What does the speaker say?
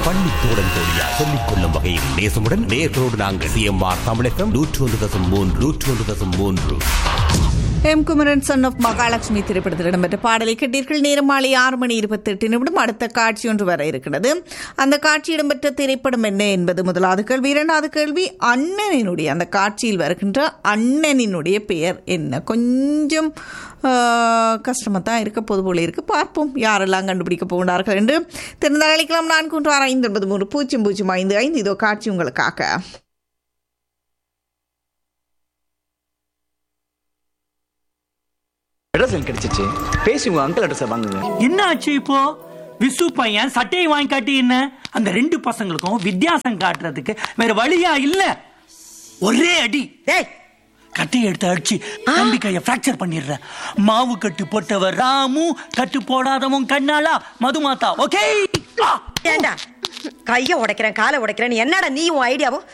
பள்ளி தோழன் தோழியா சொல்லிக் கொள்ளும் வகையில் நேசமுடன் நேர்களோடு நாங்கள் சிஎம்ஆர் தமிழகம் நூற்று ஒன்று தசம் மூன்று நூற்று ஒன்று தசம் மூன்று M Kumaran son of Mahalakshmi திரைப்படத்தில் இடம்பெற்ற பாடலை கேட்டீர்கள் நேரம் மாலை ஆறு மணி இருபத்தி எட்டு நிமிடம் அடுத்த காட்சி ஒன்று வர இருக்கிறது அந்த காட்சி இடம்பெற்ற திரைப்படம் என்ன என்பது முதலாவது கேள்வி இரண்டாவது கேள்வி அண்ணனினுடைய அந்த காட்சியில் வருகின்ற அண்ணனினுடைய பெயர் என்ன கொஞ்சம் கஷ்டமாக தான் இருக்க பொது போல இருக்கு பார்ப்போம் யாரெல்லாம் கண்டுபிடிக்க போகிறார்கள் என்று தெரிந்தால் அழைக்கலாம் நான்கு ஒன்று ஆறு ஐந்து ஒன்பது மூன்று பூஜ்ஜியம் பூஜ்ஜியம் ஐந்து ஐந்து இதோ காட்சி உங்களுக்காக அட்ரஸ் கிடைச்சிச்சு பேசி உங்க அங்கிள் அட்ரஸ் வாங்குங்க என்ன ஆச்சு இப்போ விசு பையன் சட்டையை வாங்கி காட்டி என்ன அந்த ரெண்டு பசங்களுக்கும் வித்தியாசம் காட்டுறதுக்கு வேற வழியா இல்ல ஒரே அடி டேய் கட்டையை எடுத்து அடிச்சு தம்பி கைய பிராக்சர் பண்ணிடுறேன் மாவு கட்டு போட்டவர் ராமு கட்டு போடாதவன் கண்ணாலா மதுமாதா ஓகே ஏண்டா கைய உடைக்கிறேன் காலை உடைக்கிறேன் என்னடா நீ உன் ஐடியாவும்